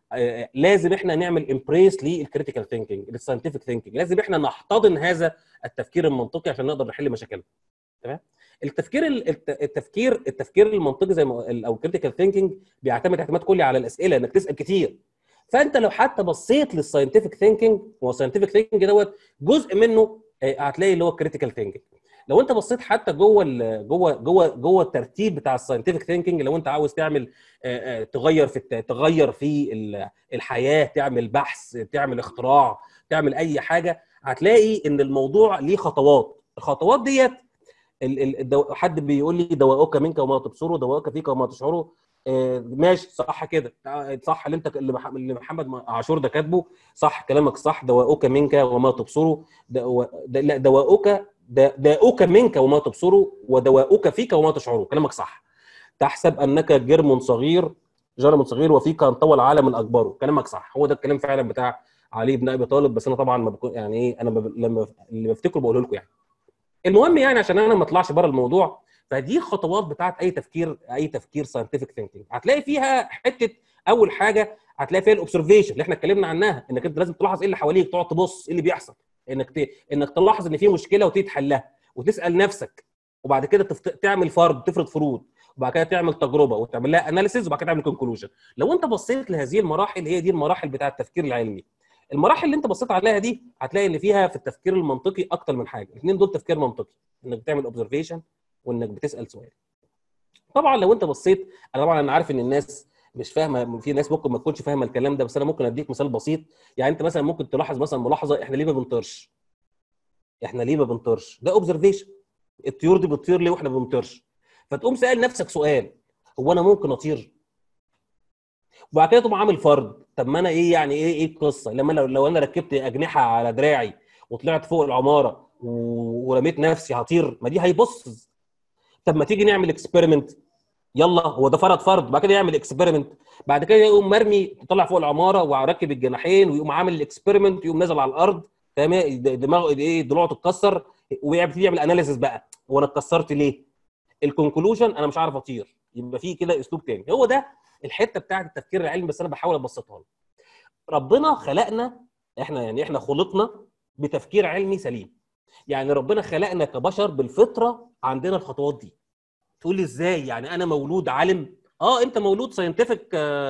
آه، لازم احنا نعمل امبريس للكريتيكال ثينكينج للساينتفك ثينكينج لازم احنا نحتضن هذا التفكير المنطقي عشان نقدر نحل مشاكلنا تمام التفكير ال- الت- التفكير التفكير المنطقي زي ما او الكريتيكال ثينكينج بيعتمد اعتماد كلي على الاسئله انك تسال كتير فانت لو حتى بصيت للساينتفك ثينكينج هو الساينتفك ثينكينج دوت جزء منه آه، هتلاقي اللي هو الكريتيكال ثينكينج لو انت بصيت حتى جوه ال- جوه جوه جوه الترتيب بتاع الساينتفك ثينكينج لو انت عاوز تعمل آه، آه، تغير في الت- تغير في ال- الحياه تعمل بحث تعمل اختراع تعمل اي حاجه هتلاقي ان الموضوع ليه خطوات الخطوات ديت ال- ال- الدو... حد بيقول لي دواؤك منك وما تبصره دواؤك فيك وما تشعره آه ماشي صح كده صح اللي انت اللي مح- اللي محمد عاشور ده كاتبه صح كلامك صح دواؤك منك وما تبصره دو... د... لا دواؤك د... داؤك منك وما تبصره ودواؤك فيك وما تشعره كلامك صح تحسب انك جرم صغير جرم صغير وفيك انطوى العالم الاكبر كلامك صح هو ده الكلام فعلا بتاع علي بن ابي طالب بس انا طبعا ما بكون يعني ايه انا ب... لما اللي بفتكره بقوله لكم يعني المهم يعني عشان انا ما اطلعش بره الموضوع فدي الخطوات بتاعت اي تفكير اي تفكير ساينتفك ثينكينج هتلاقي فيها حته اول حاجه هتلاقي فيها الاوبزرفيشن اللي احنا اتكلمنا عنها انك انت لازم تلاحظ ايه اللي حواليك تقعد تبص ايه اللي بيحصل انك ت... انك تلاحظ ان في مشكله وتيجي تحلها وتسال نفسك وبعد كده تفت... تعمل فرض تفرض فروض وبعد كده تعمل تجربه وتعمل لها اناليسيز وبعد كده تعمل كونكلوجن لو انت بصيت لهذه المراحل هي دي المراحل بتاعه التفكير العلمي المراحل اللي انت بصيت عليها دي هتلاقي ان فيها في التفكير المنطقي اكتر من حاجه الاثنين دول تفكير منطقي انك بتعمل اوبزرفيشن وانك بتسال سؤال طبعا لو انت بصيت انا طبعا انا عارف ان الناس مش فاهمه في ناس ممكن ما تكونش فاهمه الكلام ده بس انا ممكن اديك مثال بسيط يعني انت مثلا ممكن تلاحظ مثلا ملاحظه احنا ليه ما بنطيرش احنا ليه ما بنطيرش ده اوبزرفيشن الطيور دي بتطير ليه واحنا ما بنطيرش فتقوم سال نفسك سؤال هو انا ممكن اطير وبعد كده تقوم عامل فرض طب ما انا ايه يعني ايه ايه القصه لما لو, لو انا ركبت اجنحه على دراعي وطلعت فوق العماره و- ورميت نفسي هطير ما دي هيبص طب ما تيجي نعمل اكسبيرمنت يلا هو ده فرض فرض بعد كده يعمل اكسبيرمنت بعد كده يقوم مرمي طلع فوق العماره وراكب الجناحين ويقوم عامل الاكسبيرمنت يقوم نازل على الارض فاهم إيه؟ د- دماغه ايه ضلوعه تتكسر ويبتدي يعمل اناليسيس بقى هو انا اتكسرت ليه؟ الكونكلوجن انا مش عارف اطير يبقى في كده اسلوب تاني هو ده الحته بتاعت التفكير العلمي بس انا بحاول ابسطها لك ربنا خلقنا احنا يعني احنا خلقنا بتفكير علمي سليم يعني ربنا خلقنا كبشر بالفطره عندنا الخطوات دي تقول لي ازاي يعني انا مولود عالم اه انت مولود ساينتفك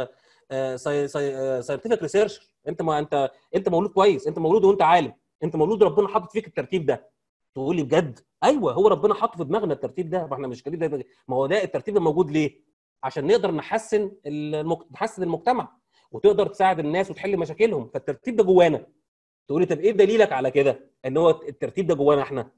ساينتفك ريسيرش انت ما انت انت مولود كويس انت مولود وانت عالم انت مولود ربنا حاطط فيك الترتيب ده تقول لي بجد ايوه هو ربنا حط في دماغنا الترتيب ده ما احنا مش كده ده- ما هو ده الترتيب ده موجود ليه عشان نقدر نحسن المك... نحسن المجتمع وتقدر تساعد الناس وتحل مشاكلهم فالترتيب ده جوانا تقول لي طب ايه دليلك على كده ان هو الترتيب ده جوانا احنا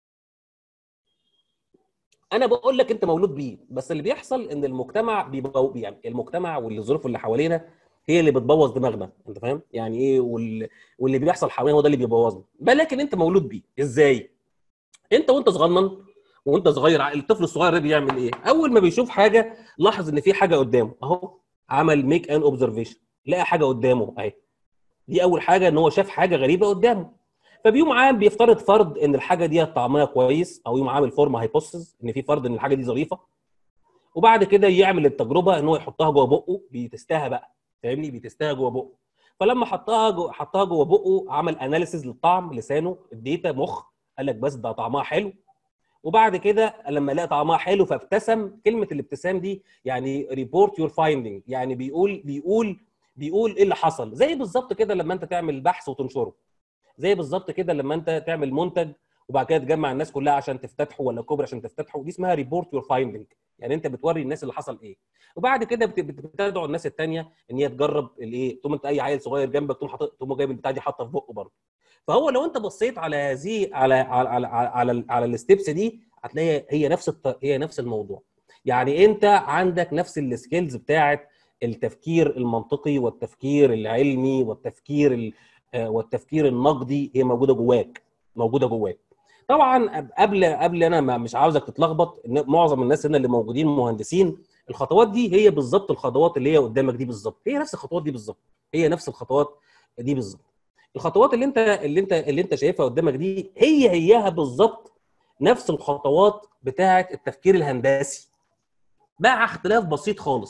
انا بقول لك انت مولود بيه بس اللي بيحصل ان المجتمع بيبقى يعني المجتمع والظروف اللي حوالينا هي اللي بتبوظ دماغنا انت فاهم يعني ايه وال... واللي بيحصل حوالينا هو ده اللي بيبوظنا لكن انت مولود بيه ازاي انت وانت صغنن وانت صغير الطفل الصغير ده بيعمل ايه اول ما بيشوف حاجه لاحظ ان في حاجه قدامه اهو عمل ميك ان اوبزرفيشن لقى حاجه قدامه اهي دي اول حاجه ان هو شاف حاجه غريبه قدامه فبيقوم عام بيفترض فرض ان الحاجه دي طعمها كويس او يقوم عامل فورم هايبوثيسز ان في فرض ان الحاجه دي ظريفه وبعد كده يعمل التجربه ان هو يحطها جوه بقه بيتستها بقى فاهمني بيتستها جوه بقه فلما حطها جو حطها جوه بقه عمل اناليسيز للطعم لسانه الديتا مخ قال لك بس ده طعمها حلو وبعد كده لما لقى طعمها حلو فابتسم كلمه الابتسام دي يعني ريبورت يور فايندنج يعني بيقول بيقول بيقول ايه اللي حصل زي بالظبط كده لما انت تعمل بحث وتنشره زي بالظبط كده لما انت تعمل منتج وبعد كده تجمع الناس كلها عشان تفتتحه ولا كوبري عشان تفتتحه دي اسمها ريبورت يور فايندنج يعني انت بتوري الناس اللي حصل ايه وبعد كده بت- بت- بتدعو الناس الثانيه ان هي تجرب الايه تقوم انت اي عيل صغير جنبك تقوم حاطط تقوم جايب البتاع دي حاطه في بقه برضه فهو لو انت بصيت على هذه على على على على, على, على الستبس دي هتلاقي هي نفس الط... هي نفس الموضوع يعني انت عندك نفس السكيلز بتاعه التفكير المنطقي والتفكير العلمي والتفكير ال... آه، والتفكير النقدي هي موجوده جواك موجوده جواك طبعا قبل قبل انا ما مش عاوزك تتلخبط ان معظم الناس هنا اللي موجودين مهندسين الخطوات دي هي بالظبط الخطوات اللي هي قدامك دي بالظبط هي نفس الخطوات دي بالظبط هي نفس الخطوات دي بالظبط الخطوات اللي انت اللي انت اللي انت شايفها قدامك دي هي هيها بالظبط نفس الخطوات بتاعه التفكير الهندسي مع اختلاف بسيط خالص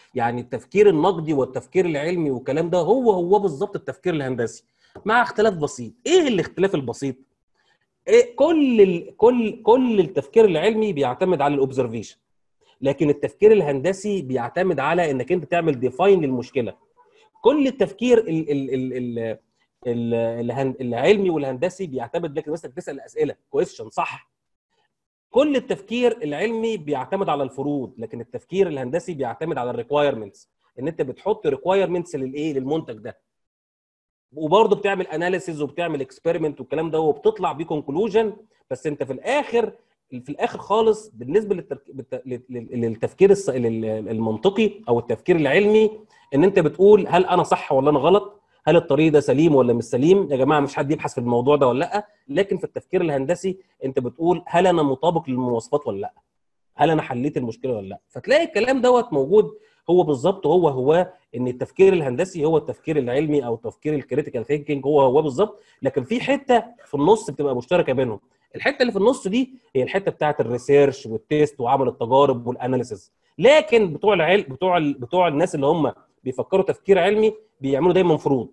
يعني التفكير النقدي والتفكير العلمي والكلام ده هو هو بالظبط التفكير الهندسي مع اختلاف بسيط ايه الاختلاف البسيط إيه كل ال... كل كل التفكير العلمي بيعتمد على الاوبزرفيشن لكن التفكير الهندسي بيعتمد على انك انت تعمل ديفاين للمشكله كل التفكير ال ال ال ال ال العلمي والهندسي بيعتمد لك مثلا تسال اسئله كويستشن صح كل التفكير العلمي بيعتمد على الفروض لكن التفكير الهندسي بيعتمد على الريكوايرمنتس ان انت بتحط ريكوايرمنتس للايه للمنتج ده وبرضه بتعمل اناليسيز وبتعمل اكسبيرمنت والكلام ده وبتطلع بيه كونكلوجن بس انت في الاخر في الاخر خالص بالنسبه للترك... للتفكير المنطقي او التفكير العلمي ان انت بتقول هل انا صح ولا انا غلط هل الطريق ده سليم ولا مش سليم يا جماعه مش حد يبحث في الموضوع ده ولا لا لكن في التفكير الهندسي انت بتقول هل انا مطابق للمواصفات ولا لا هل انا حليت المشكله ولا لا فتلاقي الكلام دوت موجود هو بالظبط هو هو ان التفكير الهندسي هو التفكير العلمي او التفكير الكريتيكال ثينكينج هو هو بالظبط لكن في حته في النص بتبقى مشتركه بينهم الحته اللي في النص دي هي الحته بتاعه الريسيرش والتيست وعمل التجارب والاناليسيز لكن بتوع العلم بتوع ال... بتوع الناس اللي هم بيفكروا تفكير علمي بيعملوا دايما فروض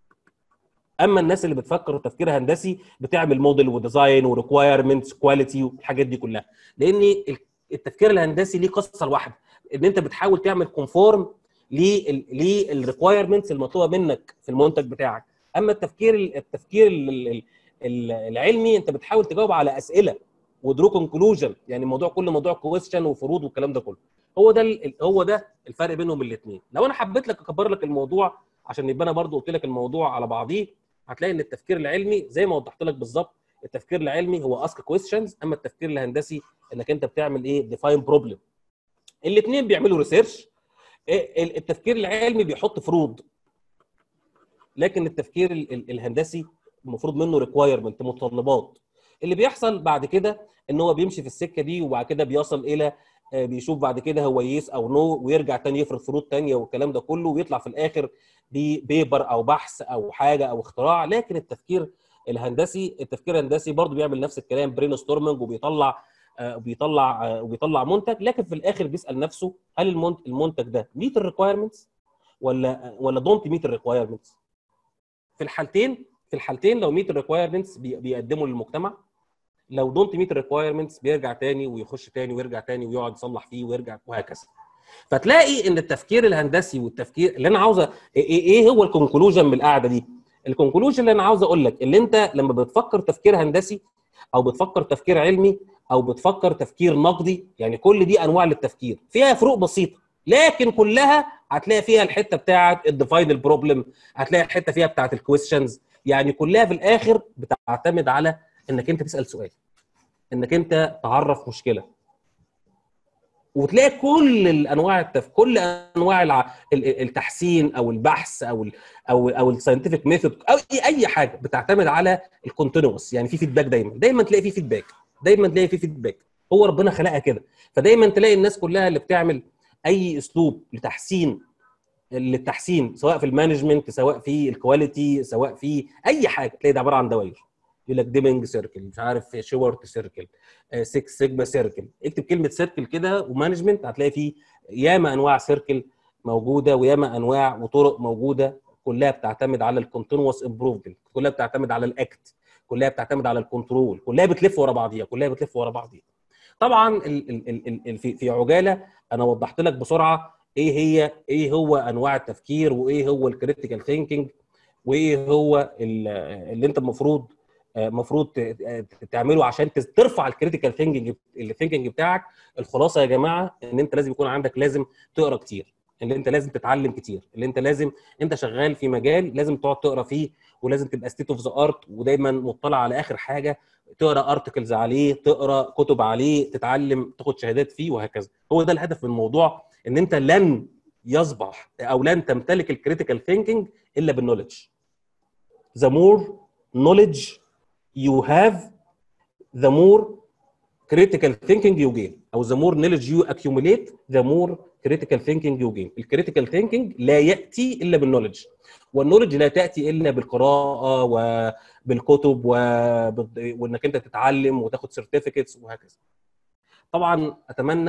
اما الناس اللي بتفكر تفكير هندسي بتعمل موديل وديزاين وريكوايرمنتس كواليتي والحاجات دي كلها لان التفكير الهندسي ليه قصه لوحده ان انت بتحاول تعمل كونفورم للريكوايرمنتس المطلوبه منك في المنتج بتاعك اما التفكير التفكير العلمي انت بتحاول تجاوب على اسئله ودرو كونكلوجن يعني الموضوع كله موضوع كويستشن وفروض والكلام ده كله هو ده هو ده الفرق بينهم الاثنين لو انا حبيت لك اكبر لك الموضوع عشان يبقى انا برضو قلت لك الموضوع على بعضيه هتلاقي ان التفكير العلمي زي ما وضحت لك بالظبط التفكير العلمي هو اسك كويستشنز اما التفكير الهندسي انك انت بتعمل ايه ديفاين بروبلم الاثنين بيعملوا ريسيرش التفكير العلمي بيحط فروض لكن التفكير الهندسي المفروض منه ريكوايرمنت متطلبات اللي بيحصل بعد كده ان هو بيمشي في السكه دي وبعد كده بيصل الى بيشوف بعد كده هو يس او نو ويرجع تاني يفرض فروض تانية والكلام ده كله ويطلع في الاخر ببيبر او بحث او حاجه او اختراع لكن التفكير الهندسي التفكير الهندسي برضه بيعمل نفس الكلام برين ستورمنج وبيطلع وبيطلع وبيطلع منتج لكن في الاخر بيسال نفسه هل المنتج ده ميت الريكوايرمنتس ولا ولا دونت ميت الريكوايرمنتس في الحالتين في الحالتين لو ميت الريكوايرمنتس بيقدموا للمجتمع لو دونت ميت الريكوايرمنتس بيرجع تاني ويخش تاني ويرجع تاني ويقعد يصلح فيه ويرجع وهكذا فتلاقي ان التفكير الهندسي والتفكير اللي انا عاوزه ايه هو الكونكلوجن من القعده دي الكونكلوجن اللي انا عاوز اقول لك اللي انت لما بتفكر تفكير هندسي او بتفكر تفكير علمي او بتفكر تفكير نقدي يعني كل دي انواع للتفكير فيها فروق بسيطه لكن كلها هتلاقي فيها الحته بتاعه الديفاين البروبلم هتلاقي الحته فيها بتاعه الكويستشنز يعني كلها في الاخر بتعتمد على انك انت تسال سؤال انك انت تعرف مشكله وتلاقي كل الانواع التف... كل انواع الع... التحسين او البحث او ال... او او الساينتفك ميثود او اي حاجه بتعتمد على الكونتينوس يعني في فيدباك دايما دايما تلاقي في فيدباك دايما تلاقي في فيدباك هو ربنا خلقها كده فدايما تلاقي الناس كلها اللي بتعمل اي اسلوب لتحسين للتحسين سواء في المانجمنت سواء في الكواليتي سواء في اي حاجه تلاقي ده عباره عن دوائر يقول لك ديمنج سيركل مش عارف شورت سيركل 6 سيجما سيركل اكتب كلمه سيركل كده ومانجمنت هتلاقي فيه ياما انواع سيركل موجوده وياما انواع وطرق موجوده كلها بتعتمد على الكونتينوس امبروفمنت كلها بتعتمد على الاكت كلها بتعتمد على الكنترول كلها بتلف ورا بعضيها كلها بتلف ورا بعضيها طبعا ال ال ال في في عجاله انا وضحت لك بسرعه ايه هي ايه هو انواع التفكير وايه هو الكريتيكال ثينكينج وايه هو اللي انت المفروض المفروض تعمله عشان ترفع الكريتيكال ثينكينج الثينكينج بتاعك الخلاصه يا جماعه ان انت لازم يكون عندك لازم تقرا كتير ان انت لازم تتعلم كتير اللي انت لازم انت شغال في مجال لازم تقعد تقرا فيه ولازم تبقى ستيت اوف ذا ارت ودايما مطلع على اخر حاجه تقرا ارتكلز عليه تقرا كتب عليه تتعلم تاخد شهادات فيه وهكذا هو ده الهدف من الموضوع ان انت لن يصبح او لن تمتلك الكريتيكال ثينكينج الا بالنولج the more knowledge you have the more critical thinking you gain او the more knowledge you accumulate the more critical thinking you gain الكريتيكال ثينكينج لا ياتي الا بالنولج والنولج لا تاتي الا بالقراءه وبالكتب وانك انت تتعلم وتاخد سيرتيفيكتس وهكذا طبعا اتمنى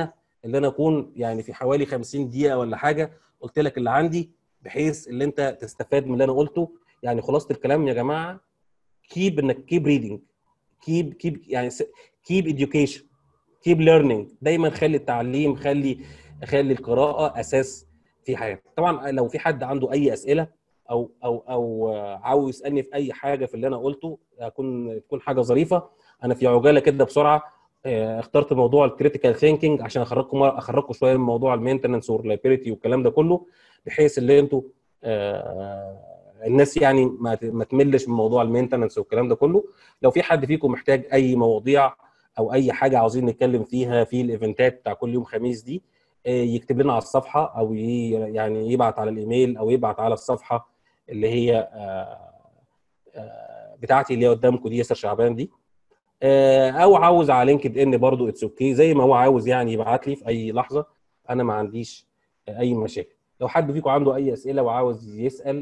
اللي انا اكون يعني في حوالي 50 دقيقه ولا حاجه قلت لك اللي عندي بحيث اللي انت تستفاد من اللي انا قلته يعني خلاصه الكلام يا جماعه كيب انك كيب ريدنج كيب كيب يعني كيب education كيب ليرنينج دايما خلي التعليم خلي خلي القراءه اساس في حياتك طبعا لو في حد عنده اي اسئله او او او عاوز يسالني في اي حاجه في اللي انا قلته اكون تكون حاجه ظريفه انا في عجاله كده بسرعه آه، اخترت موضوع الكريتيكال ثينكينج عشان اخرجكم اخرجكم شويه من موضوع المينتنس واللايبيلتي والكلام ده كله بحيث اللي انتوا آه، الناس يعني ما ما تملش من موضوع المينتنس والكلام ده كله لو في حد فيكم محتاج اي مواضيع او اي حاجه عاوزين نتكلم فيها في الايفنتات بتاع كل يوم خميس دي آه، يكتب لنا على الصفحه او ي- يعني يبعت على الايميل او يبعت على الصفحه اللي هي آه، آه، بتاعتي اللي هي قدامكم دي ياسر شعبان دي آه، او عاوز على لينكد ان برضو اتس اوكي زي ما هو عاوز يعني يبعت لي في اي لحظه انا ما عنديش آه، اي مشاكل لو حد فيكم عنده اي اسئله وعاوز يسال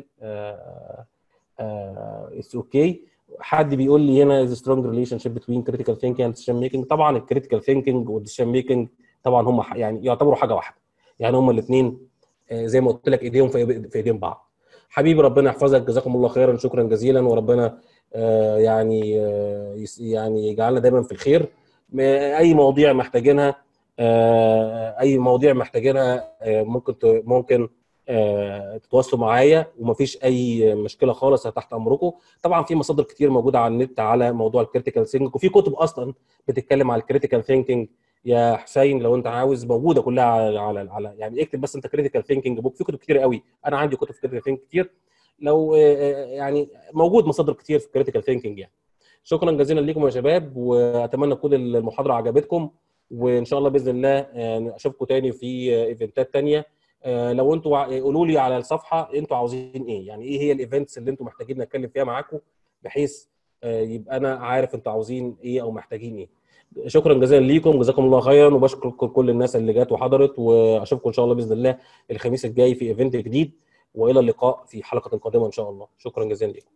اتس اوكي حد بيقول لي هنا سترونج ريليشن شيب بتوين كريتيكال ثينكينج اند ديسيشن ميكنج طبعا الكريتيكال ثينكينج والديسيشن ميكنج طبعا هم ح- يعني يعتبروا حاجه واحده يعني هم الاثنين زي ما قلت لك ايديهم في في ايدين بعض حبيبي ربنا يحفظك جزاكم الله خيرا شكرا جزيلا وربنا آه، يعني آه، يس- يعني يجعلنا دايما في الخير م- اي مواضيع محتاجينها آه، اي مواضيع محتاجينها آه، ممكن ت- ممكن آه، تتواصلوا معايا ومفيش اي مشكله خالص أنا تحت امركم طبعا في مصادر كتير موجوده على النت على موضوع الكريتيكال ثينكينج وفي كتب اصلا بتتكلم على الكريتيكال ثينكينج يا حسين لو انت عاوز موجوده كلها على على, على يعني اكتب بس انت كريتيكال ثينكينج بوك في كتب كتير قوي انا عندي كتب في كريتيكال ثينكينج كتير لو آه، آه، يعني موجود مصادر كتير في الكريتيكال ثينكينج يعني شكرا جزيلا لكم يا شباب واتمنى تكون المحاضره عجبتكم وان شاء الله باذن الله آه، اشوفكم تاني في آه، ايفنتات تانيه آه، لو انتوا ع- قولوا لي على الصفحه انتوا عاوزين ايه يعني ايه هي الايفنتس اللي انتوا محتاجين نتكلم فيها معاكم بحيث آه، يبقى انا عارف انتوا عاوزين ايه او محتاجين ايه شكرا جزيلا ليكم جزاكم الله خيرا وبشكر كل الناس اللي جات وحضرت واشوفكم ان شاء الله باذن الله الخميس الجاي في ايفنت جديد والى اللقاء في حلقه قادمه ان شاء الله شكرا جزيلا لكم